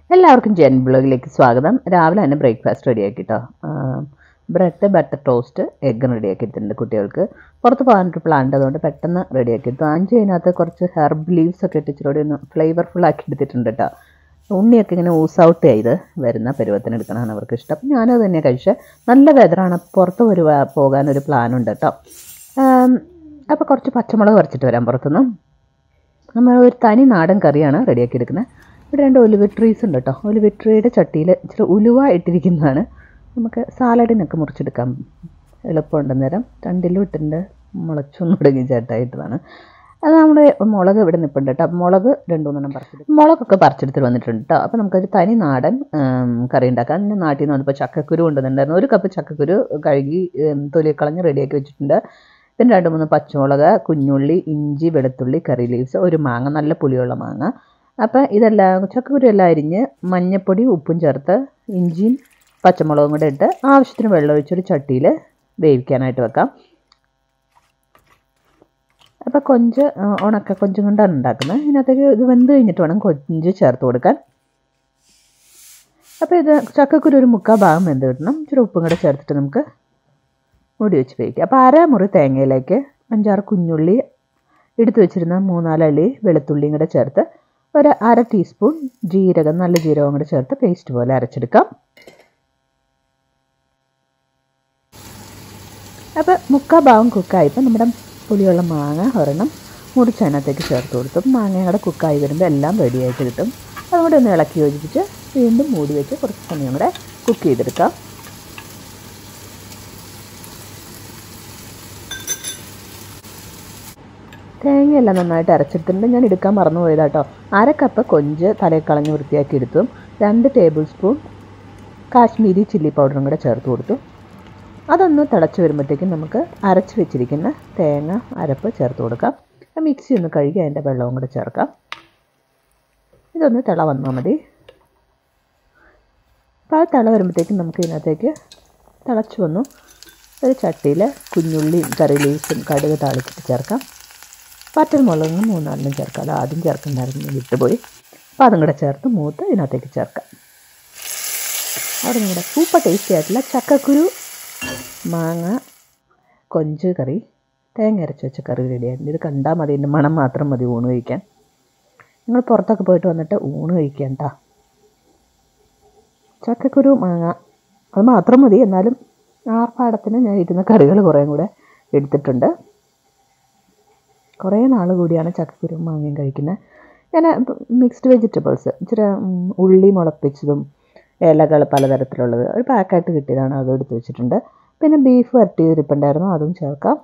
എല്ലാവർക്കും ജെൻ ബ്ലോഗിലേക്ക് സ്വാഗതം രാവിലെ തന്നെ ബ്രേക്ക്ഫാസ്റ്റ് റെഡിയാക്കി കേട്ടോ ബ്രെഡ് ബട്ടർ ടോസ്റ്റ് എഗ് റെഡിയാക്കി എടുത്തിട്ടുണ്ട് കുട്ടികൾക്ക് പുറത്ത് പോകാനൊരു പ്ലാൻ ഉണ്ട് അതുകൊണ്ട് പെട്ടെന്ന് റെഡിയാക്കി എടുത്തു അഞ്ച് അതിനകത്ത് കുറച്ച് ഹെർബ് ലീവ്സ് ഒക്കെ ഇട്ടിച്ചിലൂടെ ഒന്ന് ഫ്ലേവർഫുൾ ആക്കി എടുത്തിട്ടുണ്ട് കേട്ടോ ഉണ്ണിയൊക്കെ ഇങ്ങനെ ഊസ് ഔട്ട് ചെയ്ത് വരുന്ന പരുവത്തിന് എടുക്കണമെന്ന് അവർക്ക് ഇഷ്ടം അപ്പം ഞാനത് തന്നെ കഴിച്ച് നല്ല വെതറാണ് പുറത്ത് ഒരു പോകാനൊരു പ്ലാനുണ്ട് കേട്ടോ അപ്പോൾ കുറച്ച് പച്ചമുളക് പറിച്ചിട്ട് വരാം പുറത്തുനിന്ന് നമ്മൾ ഒരു തനി നാടൻ കറിയാണ് റെഡിയാക്കി എടുക്കുന്നത് ഇവിടെ രണ്ട് ഒലിവ് ട്രീസ് ഉണ്ട് കേട്ടോ ഒലിവ് ട്രീയുടെ ചട്ടിയിൽ ഇച്ചിരി ഉലുവ ഇട്ടിരിക്കുന്നതാണ് നമുക്ക് സാലഡിനൊക്കെ മുറിച്ചെടുക്കാൻ എളുപ്പമുണ്ട് നേരം രണ്ടിലും ഇട്ടിട്ടുണ്ട് മുളച്ചൊന്നും തുടങ്ങി ചേട്ടായിട്ടതാണ് അത് നമ്മുടെ മുളക് ഇവിടെ നിൽപ്പുണ്ട് കേട്ടോ മുളക് രണ്ട് മൂന്നെണ്ണം പറിച്ചെടുത്ത് മുളകൊക്കെ പറിച്ചെടുത്തിട്ട് വന്നിട്ടുണ്ട് കേട്ടോ അപ്പോൾ നമുക്കൊരു തനി നാടൻ കറി ഉണ്ടാക്കാം എൻ്റെ നാട്ടിൽ നിന്ന് വന്നപ്പോൾ ചക്കക്കുരു കൊണ്ടുവന്നിട്ടുണ്ടായിരുന്നു ഒരു കപ്പ് ചക്കക്കുരു കഴുകി തൊലി കളഞ്ഞ് റെഡിയാക്കി വെച്ചിട്ടുണ്ട് പിന്നെ രണ്ട് മൂന്ന് പച്ചമുളക് കുഞ്ഞുള്ളി ഇഞ്ചി വെളുത്തുള്ളി കറി ലീവ്സ് ഒരു മാങ്ങ നല്ല പുളിയുള്ള മാങ്ങ അപ്പോൾ ഇതെല്ലാം ചക്കക്കുരു എല്ലാം അരിഞ്ഞ് മഞ്ഞൾപ്പൊടി ഉപ്പും ചേർത്ത് ഇഞ്ചിയും പച്ചമുളകും കൂടെ ഇട്ട് ആവശ്യത്തിന് വെള്ളം ഒഴിച്ചൊരു ചട്ടിയിൽ വേവിക്കാനായിട്ട് വെക്കാം അപ്പോൾ കൊഞ്ച് ഉണക്ക കൊഞ്ചും കൊണ്ടാണ് ഉണ്ടാക്കുന്നത് ഇതിനകത്തേക്ക് ഇത് വെന്ത് കഴിഞ്ഞിട്ട് വേണം കൊഞ്ച് ചേർത്ത് കൊടുക്കാൻ അപ്പോൾ ഇത് ചക്കക്കുരു ഒരു മുക്കാൽ ഭാഗം വെന്ത് കിട്ടണം ഇച്ചിരി ഉപ്പും കൂടെ ചേർത്തിട്ട് നമുക്ക് മൂടി വെച്ച് വേവിക്കുക അപ്പോൾ അരമുറി തേങ്ങയിലേക്ക് അഞ്ചാറ് കുഞ്ഞുള്ളി എടുത്തു വെച്ചിരുന്ന മൂന്നാലള്ളി വെളുത്തുള്ളിയും കൂടെ ചേർത്ത് ഒരു അര ടീസ്പൂൺ ജീരകം നല്ല ജീരകം കൂടെ ചേർത്ത് പേസ്റ്റ് പോലെ അരച്ചെടുക്കാം അപ്പോൾ മുക്കാൽ ഭാഗം കുക്കായപ്പോൾ നമ്മുടെ പുളിയുള്ള മാങ്ങ ഒരെണ്ണം മുറിച്ചതിനകത്തേക്ക് ചേർത്ത് കൊടുത്തു മാങ്ങയും കൂടെ കുക്കായി വരുമ്പോൾ എല്ലാം റെഡിയായിട്ട് കിട്ടും അതുകൂടെ ഒന്ന് ഇളക്കി യോജിപ്പിച്ച് വീണ്ടും മൂടി വെച്ച് കുറച്ച് സമയം കൂടെ കുക്ക് ചെയ്തെടുക്കാം തേങ്ങയെല്ലാം നന്നായിട്ട് അരച്ചെടുത്തിട്ടുണ്ട് ഞാൻ എടുക്കാൻ മറന്നു പോയതാട്ടോ അര കപ്പ് കൊഞ്ച് തലയിൽ കളഞ്ഞ് വൃത്തിയാക്കി എടുത്തു രണ്ട് ടേബിൾ സ്പൂൺ കാശ്മീരി ചില്ലി പൗഡറും കൂടെ ചേർത്ത് കൊടുത്തു അതൊന്ന് തിളച്ച് വരുമ്പോഴത്തേക്കും നമുക്ക് അരച്ച് വെച്ചിരിക്കുന്ന തേങ്ങ അരപ്പ് ചേർത്ത് കൊടുക്കാം മിക്സി ഒന്ന് കഴുകി അതിൻ്റെ വെള്ളവും കൂടെ ചേർക്കാം ഇതൊന്ന് തിള വന്നാൽ മതി അപ്പോൾ ആ തിള വരുമ്പോഴത്തേക്കും നമുക്ക് ഇതിനകത്തേക്ക് തിളച്ച് വന്നു ഒരു ചട്ടിയിൽ കുഞ്ഞുള്ളിയും കറി ലീവ്സും കടുക് താളിച്ചിട്ട് ചേർക്കാം പറ്റൽ മുളകും മൂന്നാലിനും ചേർക്കാം അത് ആദ്യം ചേർക്കണ്ടായിരുന്നു വിട്ടുപോയി അപ്പോൾ അതും കൂടെ ചേർത്ത് മൂത്ത് ഇതിനകത്തേക്ക് ചേർക്കാം അവിടെ നിങ്ങളുടെ സൂപ്പർ ടേസ്റ്റി ആയിട്ടുള്ള ചക്കക്കുരു മാങ്ങ കൊഞ്ച് കറി തേങ്ങ അരച്ച് വെച്ച കറി റെഡിയായിട്ടുണ്ട് ഇത് കണ്ടാൽ മതി എൻ്റെ മണം മാത്രം മതി ഊണ് കഴിക്കാൻ നിങ്ങൾ പുറത്തൊക്കെ പോയിട്ട് വന്നിട്ട് ഊണ് കഴിക്കാൻ കേട്ടോ ചക്കക്കുരു മാങ്ങ അത് മാത്രം മതി എന്നാലും ആർപ്പാടത്തിന് ഞാൻ ഇരുന്ന കറികൾ കുറേയും കൂടെ എടുത്തിട്ടുണ്ട് കുറേ നാൾ കൂടിയാണ് ചക്കക്കുരു മാങ്ങയും കഴിക്കുന്നത് ഞാൻ മിക്സ്ഡ് വെജിറ്റബിൾസ് ഇച്ചിരി ഉള്ളി മുളപ്പിച്ചതും ഇലകൾ പലതരത്തിലുള്ളത് ഒരു പാക്കായിട്ട് കിട്ടിയതാണ് അതും എടുത്ത് വെച്ചിട്ടുണ്ട് പിന്നെ ബീഫ് വരട്ടി ഇരിപ്പുണ്ടായിരുന്നു അതും ചേർക്കാം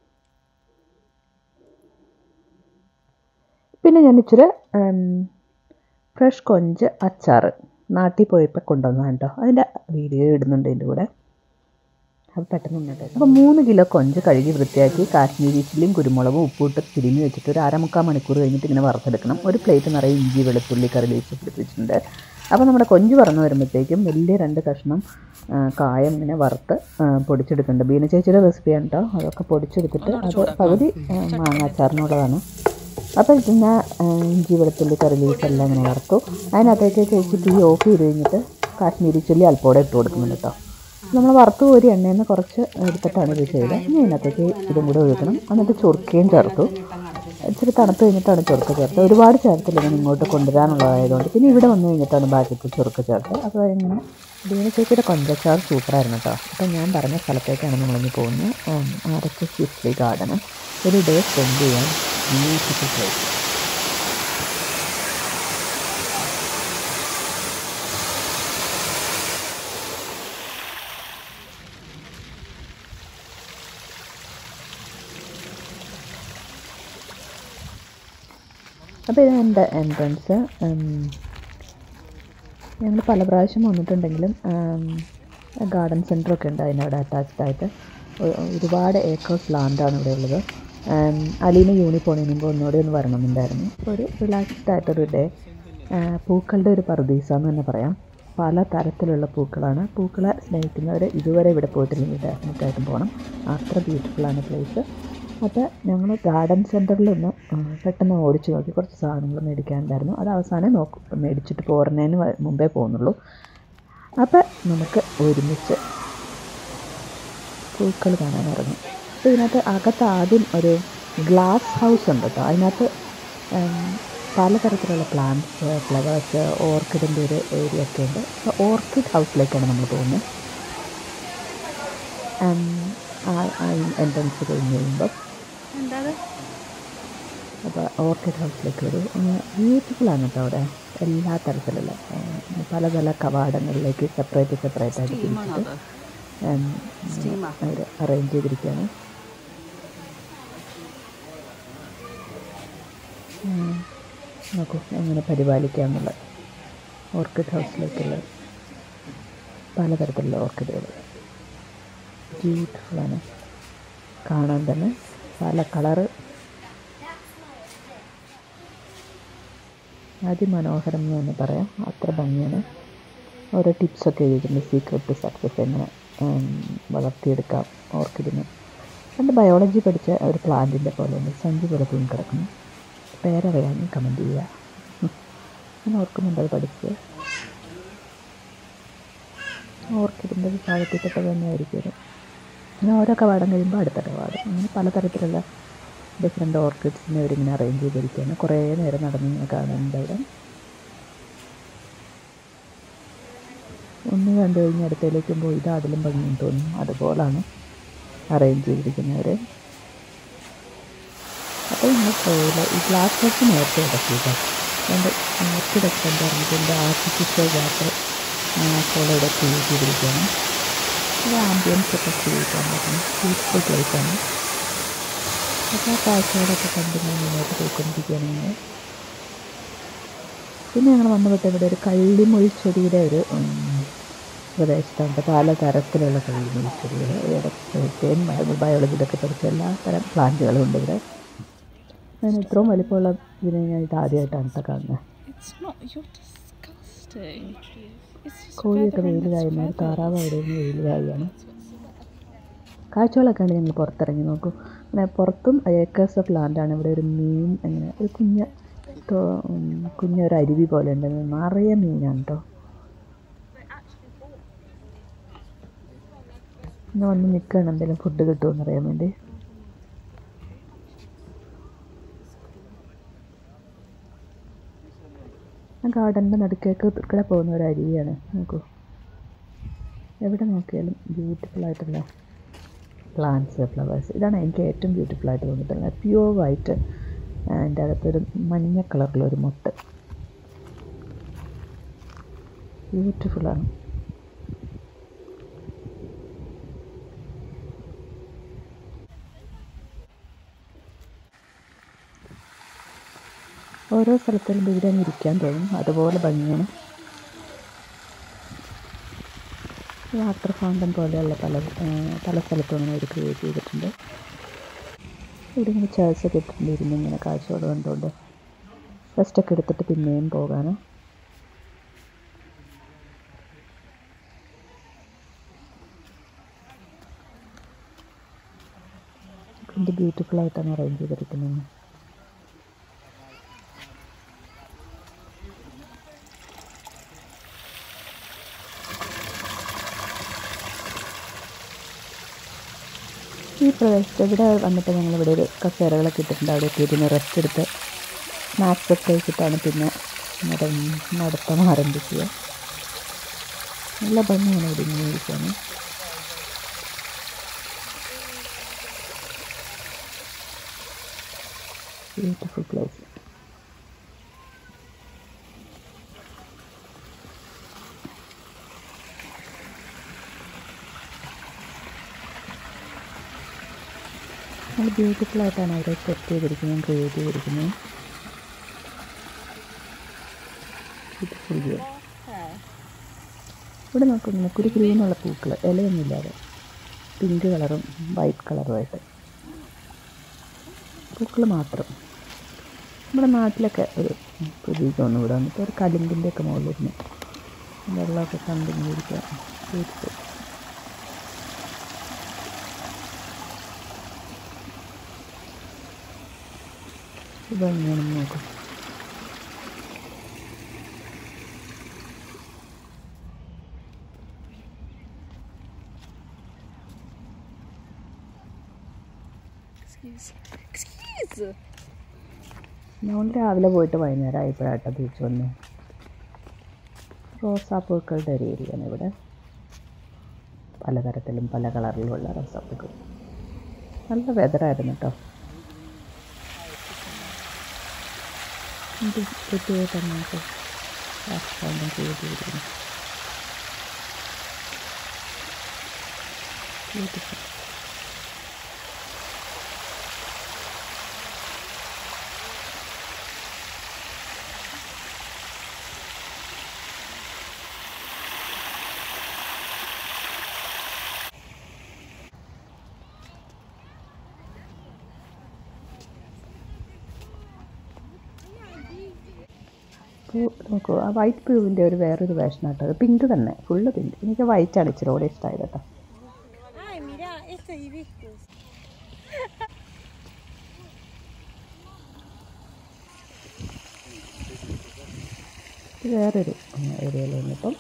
പിന്നെ ഞാൻ ഇച്ചിരി ഫ്രഷ് കൊഞ്ച് അച്ചാർ നാട്ടിൽ പോയപ്പോൾ കൊണ്ടുവന്നതാണ് കേട്ടോ അതിൻ്റെ വീഡിയോ ഇടുന്നുണ്ട് ഇതിൻ്റെ കൂടെ അത് പെട്ടെന്ന് ഉണ്ടായിരുന്നു അപ്പോൾ മൂന്ന് കിലോ കൊഞ്ച് കഴുകി വൃത്തിയാക്കി കാശ്മീരി ചില്ലിയും കുരുമുളകും ഉപ്പിട്ട് തിരിഞ്ഞ് വെച്ചിട്ട് ഒരു അരമുക്കാൽ മണിക്കൂർ കഴിഞ്ഞിട്ട് ഇങ്ങനെ വറുത്തെടുക്കണം ഒരു പ്ലേറ്റ് നിറയെ ഇഞ്ചി വെളുത്തുള്ളി കറി വെച്ച് വെച്ചിട്ടുണ്ട് അപ്പോൾ നമ്മുടെ കൊഞ്ച് പറന്ന് വരുമ്പോഴത്തേക്കും വലിയ രണ്ട് കഷ്ണം കായം ഇങ്ങനെ വറുത്ത് പൊടിച്ചെടുക്കുന്നുണ്ട് ബീന ചേച്ചിയുടെ റെസിപ്പിയാണ് കേട്ടോ അതൊക്കെ പൊടിച്ചെടുത്തിട്ട് അത് പകുതി മാങ്ങാച്ചാറിനുള്ളതാണ് അപ്പോൾ പിന്നെ ഇഞ്ചി വെളുത്തുള്ളി കറി ലീഫ് എല്ലാം ഇങ്ങനെ വറുത്തു അതിനകത്തേക്ക് ചേച്ചി തീ ഓഫ് ചെയ്ത് കഴിഞ്ഞിട്ട് കാശ്മീരി ചില്ലി അല്പോടെ ഇട്ട് കൊടുക്കുന്നുണ്ട് കേട്ടോ നമ്മൾ വറുത്ത് കോരി എണ്ണയിൽ നിന്ന് കുറച്ച് എടുത്തിട്ടാണ് ഇത് ചെയ്തത് ഇനി അതിനകത്തേക്ക് ഇതും കൂടെ ഒഴിക്കണം എന്നിട്ട് ചൊറുക്കയും ചേർത്തു ഇച്ചിരി തണുത്ത് കഴിഞ്ഞിട്ടാണ് ചൊറുക്ക ചേർത്തത് ഒരുപാട് ചേർത്തില്ല ഞാൻ ഇങ്ങോട്ട് കൊണ്ടുവരാനുള്ളതായതുകൊണ്ട് പിന്നെ ഇവിടെ വന്നു കഴിഞ്ഞിട്ടാണ് ബാക്കിക്ക് ചൊറുക്ക ചേർത്തത് അപ്പോൾ ഇങ്ങനെ ദീന ചേച്ചിയുടെ കൊഞ്ചച്ചാർ സൂപ്പറായിരുന്നു കേട്ടോ അപ്പോൾ ഞാൻ പറഞ്ഞ സ്ഥലത്തേക്കാണ് നമ്മളിന്ന് പോകുന്നത് ആരൊക്കെ ഹിസ്റ്ററി ഗാർഡന് ഒരു ഡേ സ്പെൻഡ് ചെയ്യാൻ ബ്യൂട്ടിഫുൾ പ്ലേസ് അപ്പോൾ ഇത് എൻ്റെ എൻട്രൻസ് ഞങ്ങൾ പല പ്രാവശ്യം വന്നിട്ടുണ്ടെങ്കിലും ഗാർഡൻ സെൻറ്ററൊക്കെ ഉണ്ട് അതിനവിടെ അറ്റാച്ച്ഡ് ആയിട്ട് ഒരുപാട് ഏക്കേഴ്സ് ലാൻഡാണ് ഇവിടെ ഉള്ളത് അലീന യൂണിഫോണിന് മുമ്പ് ഒന്നുകൂടി ഒന്ന് വരണമെന്നുണ്ടായിരുന്നു അപ്പോൾ ഒരു റിലാക്സ്ഡ് ആയിട്ടൊരു ഡേ പൂക്കളുടെ ഒരു പർദീസ എന്ന് തന്നെ പറയാം പല തരത്തിലുള്ള പൂക്കളാണ് പൂക്കളെ സ്നേഹിക്കുന്നവർ ഇതുവരെ ഇവിടെ പോയിട്ടില്ലെങ്കിൽ ഡെഫിനറ്റായിട്ടും പോകണം അത്ര ബ്യൂട്ടിഫുള്ളാണ് പ്ലേസ് അപ്പോൾ ഞങ്ങൾ ഗാർഡൻ സെൻറ്ററിലൊന്ന് പെട്ടെന്ന് ഓടിച്ചു നോക്കി കുറച്ച് സാധനങ്ങൾ മേടിക്കാനുണ്ടായിരുന്നു അത് അവസാനം നോക്കും മേടിച്ചിട്ട് പോരുന്നതിന് വ- മുമ്പേ പോകുന്നുള്ളൂ അപ്പോൾ നമുക്ക് ഒരുമിച്ച് പൂക്കൾ കാണാൻ ഇറങ്ങി അപ്പോൾ ഇതിനകത്ത് അകത്ത് ആദ്യം ഒരു ഗ്ലാസ് ഹൗസ് ഉണ്ട് കേട്ടോ അതിനകത്ത് ഉം, പലതരത്തിലുള്ള പ്ലാന്റ്സ് ഫ്ലവേഴ്സ് ഓർക്കിഡിൻ്റെ ഒരു ഏരിയ ഒക്കെ ഉണ്ട് അപ്പോൾ ഓർക്കിഡ് ഹൗസിലേക്കാണ് നമ്മൾ പോകുന്നത് എൻട്രൻസ് കഴിഞ്ഞ് കഴിയുമ്പോൾ അപ്പോൾ ഓർക്കിഡ് ഹൗസിലേക്ക് വരും ബ്യൂട്ടിഫുൾ ആണ് കേട്ടോ അവിടെ എല്ലാ തരത്തിലുള്ള ഉം, പല പല കവാടങ്ങളിലേക്ക് സെപ്പറേറ്റ് സെപ്പറേറ്റ് ആയിട്ട് തിരിച്ചിട്ട് അവർ അറേഞ്ച് ചെയ്തിരിക്കുകയാണ് ഉം, നോക്കൂ എങ്ങനെ പരിപാലിക്കാമെന്നുള്ള ഓർക്കിഡ് ഹൗസിലേക്കുള്ള പലതരത്തിലുള്ള ഓർക്കിഡുകൾ ബ്യൂട്ടിഫുള്ളാണ് കാണാൻ തന്നെ പല കളറ് അതിമനോഹരം എന്ന് തന്നെ പറയാം അത്ര ഭംഗിയാണ് ഓരോ ടിപ്സൊക്കെ എഴുതിയിട്ടുണ്ട് സീക്രട്ട് ടു സക്സസ് എങ്ങനെ ഉം, വളർത്തിയെടുക്കാം ഓർക്കിഡിന് പണ്ട് ബയോളജി പഠിച്ച ഒരു പ്ലാന്റിൻ്റെ പോലെയുണ്ട് സഞ്ചി പോലെ തൂങ്ങി കിടക്കുന്നു പേരറിയാമെങ്കിൽ കമൻറ്റ് ചെയ്യുക ഉം. ഞാൻ ഓർക്കുന്നുണ്ട് അത് പഠിച്ച് ഓർക്കിഡിൻ്റെ വിഭാഗത്തിൽപ്പെട്ട തന്നെയായിരിക്കും അത്. അങ്ങനെ ഓരോ കവാടം കഴിയുമ്പോൾ അടുത്ത കവാടം അങ്ങനെ പലതരത്തിലുള്ള ഡിഫറെൻ്റ് ഓർക്കിഡ്സിനെ അവരിങ്ങനെ അറേഞ്ച് ചെയ്തിരിക്കുകയാണ് കുറേ നേരം നടന്ന് ഇങ്ങനെ കാണാനുണ്ട് അവിടെ ഒന്ന് കണ്ടു കഴിഞ്ഞ് അടുത്തേലേക്കും പോയി ഇത് അതിലും ഭംഗിയെന്ന് തോന്നുന്നു അതുപോലാണ് അറേഞ്ച് ചെയ്തിരിക്കുന്നവർ അപ്പോൾ ഇങ്ങനെ പോയില്ല ഈ ഗ്ലാസ് ബോക്സ് നേരത്തെ ഇടക്കിയിട്ട് അതുകൊണ്ട് ഓർക്കിഡൊക്കെ എന്താ പറഞ്ഞിട്ടുണ്ട് ആർട്ടിഫിഷ്യൽ വാട്ടർ പോലെ ഇവിടെ ക്രിയേറ്റ് ചെയ്തിരിക്കുകയാണ് ഇത് ആംബിയൻസ് ഒക്കെ ക്രിയേറ്റ് ചെയ്യാൻ പറ്റും പീസ്ഫുൾ പ്ലേസ് ആണ് അപ്പോൾ ആ കാഴ്ചകളൊക്കെ കണ്ട് ഞാൻ മുന്നോട്ട് പോയിക്കൊണ്ടിരിക്കുകയാണ് ഞങ്ങൾ പിന്നെ ഞങ്ങൾ വന്നുപെട്ട ഇവിടെ ഒരു കള്ളിമൊഴിച്ചെടിയുടെ ഒരു ഉം, പ്രദേശത്തുണ്ട് പല തരത്തിലുള്ള കള്ളിമൊഴിച്ചെടികൾ ഇടത്തേൻ ബയോളജിയിലൊക്കെ പഠിച്ച എല്ലാ തരം പ്ലാന്റുകളും ഉണ്ട് ഇവിടെ ഞാൻ ഇത്രയും വലിപ്പമുള്ള ഇതിനെ ഞാൻ ഇത് ആദ്യമായിട്ടാണ് കേട്ടോ കാണുന്നത് It's not. You're disgusting. It's just കോഴിയൊക്കെ feathering വെയിൽ its കായുന്ന feathers. താറാവ് അവിടെ നിന്ന് വെയിൽ കായാണ് കാഴ്ചകളൊക്കെ ഉണ്ട് ഞങ്ങൾ പുറത്തിറങ്ങി നോക്കും പിന്നെ പുറത്തും ഏക്കേഴ്സ് ഓഫ് ലാൻഡാണ് ഇവിടെ ഒരു മീൻ അങ്ങനെ ഒരു കുഞ്ഞ തോ- ഉം, കുഞ്ഞൊരു അരുവി പോലെ ഉണ്ട് നിറയെ മീനാണ് കേട്ടോ ഇന്ന് വന്ന് നിൽക്കുകയാണ് എന്തെങ്കിലും ഫുഡ് കിട്ടുമെന്ന് അറിയാൻ വേണ്ടി ആ ഗാർഡൻ്റെ നടുക്കേക്ക് കൂടെ പോകുന്ന ഒരു അരുവിയാണ് നോക്കൂ എവിടെ നോക്കിയാലും ബ്യൂട്ടിഫുൾ ആയിട്ടുള്ള പ്ലാന്റ്സ് ഫ്ലവേഴ്സ് ഇതാണ് എനിക്ക് ഏറ്റവും ബ്യൂട്ടിഫുൾ ആയിട്ട് തോന്നിയിട്ടുള്ളത് പ്യുവർ വൈറ്റ് അതിൻ്റെ അകത്തൊരു മഞ്ഞ കളറിലൊരു മുട്ട് ബ്യൂട്ടിഫുള്ളാണ് ഓരോ സ്ഥലത്തിലും ഇവിടെ അങ്ങ് ഇരിക്കാൻ തോന്നും അതുപോലെ ഭംഗിയാണ് വാട്ടർ ഫൗണ്ടൻ പോലെയുള്ള പല ആ, പല സ്ഥലത്തും അങ്ങനെ അവർ ക്രിയേറ്റ് ചെയ്തിട്ടുണ്ട് ഇവിടെ ഇങ്ങനെ ചേർസ് ഒക്കെ ഇട്ടിട്ടുണ്ട് ഇരുന്ന് ഇങ്ങനെ കാഴ്ചകൾ കണ്ടുകൊണ്ട് റെസ്റ്റൊക്കെ എടുത്തിട്ട് പിന്നെയും പോകാൻ എന്ത് ബ്യൂട്ടിഫുൾ ആയിട്ടാണ് അറേഞ്ച് ചെയ്തിരിക്കുന്നത് ഈ പ്രദേശത്ത് ഇവിടെ വന്നിട്ട് ഞങ്ങൾ ഇവിടെ ഒരു കസേരകളൊക്കെ ഇട്ടിട്ടുണ്ട് അവിടെയൊക്കെ ഇരുന്ന് റെസ്റ്റ് എടുത്ത് സ്നാക്സ് ഒക്കെ കഴിച്ചിട്ടാണ് പിന്നെ നട നടത്തം ആരംഭിക്കുക നല്ല ഭംഗിയാണ് ഇവിടെ ഇങ്ങനെ ഇരിക്കാൻ ബ്യൂട്ടിഫുൾ പ്ലേസ് നല്ല ബ്യൂട്ടിഫുൾ ആയിട്ടാണ് അവരെ സെറ്റ് ചെയ്തിരിക്കുന്നത് ക്രിയേറ്റ് ചെയ്തിരിക്കുന്നത് ബ്യൂട്ടിഫുൾ വ്യൂ ഇവിടെ നോക്കുന്നു കുരു ഗ്രീനുള്ള പൂക്കൾ ഇലയൊന്നുമില്ലാതെ പിങ്ക് കളറും വൈറ്റ് കളറുമായിട്ട് പൂക്കൾ മാത്രം നമ്മുടെ നാട്ടിലൊക്കെ ഒരു പ്രതീകമാണ് ഇവിടെ വന്നിട്ട് ഒരു കലിമ്പിൻ്റെ ഒക്കെ മുകളിലിരുന്ന് വെള്ളമൊക്കെ കണ്ടിങ്ങനെ ഇരിക്കുക ബ്യൂട്ടിഫുൾ ഇതെങ്ങനെ നോക്കും Excuse. Excuse. നമ്മൾ രാവിലെ പോയിട്ട് വൈകുന്നേരം ആയപ്പോഴാട്ടോ തിരിച്ചു വന്നു റോസാപ്പൂക്കളുടെ ഒരു ഏരിയയാണ് ഇവിടെ പലതരത്തിലും പല കളറിലുമുള്ള റോസാപ്പൂക്കൾ നല്ല വെതറായിരുന്നു കേട്ടോ ഇത് കുട്ടിയായിട്ട് അങ്ങോട്ട് റെസ്പോണ്ടും ചെയ്തിരിക്കുന്നു ബ്യൂട്ടിഫുൾ പൂ നോക്കൂ ആ വൈറ്റ് പൂവിൻ്റെ ഒരു വേറൊരു വേഷൻ കേട്ടോ അത് പിങ്ക് തന്നെ ഫുള്ള് പിങ്ക് എനിക്ക് വൈറ്റാണ് ഇച്ചിരി കൂടെ ഇഷ്ടമായത് കേട്ടോ Ay, mira, este hibiscus. ഇത് വേറൊരു ഏരിയയിൽ വന്നിപ്പം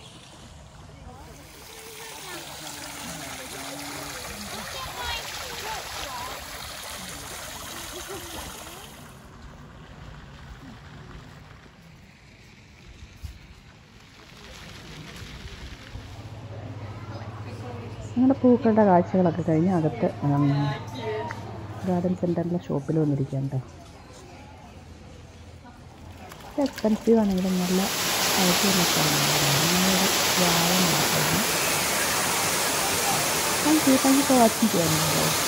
അങ്ങനെ പൂക്കളുടെ കാഴ്ചകളൊക്കെ കഴിഞ്ഞ് അകത്ത് ഗാർഡൻ സെൻറ്ററിലെ ഷോപ്പിൽ വന്നിരിക്കാം കേട്ടോ എക്സ്പെൻസീവ് ആണെങ്കിലും നല്ല ക്വാളിറ്റിയുള്ള സ്ഥലമാണ് വാഴ നടക്കുന്നു thank you thank you for watching ചെയ്യാൻ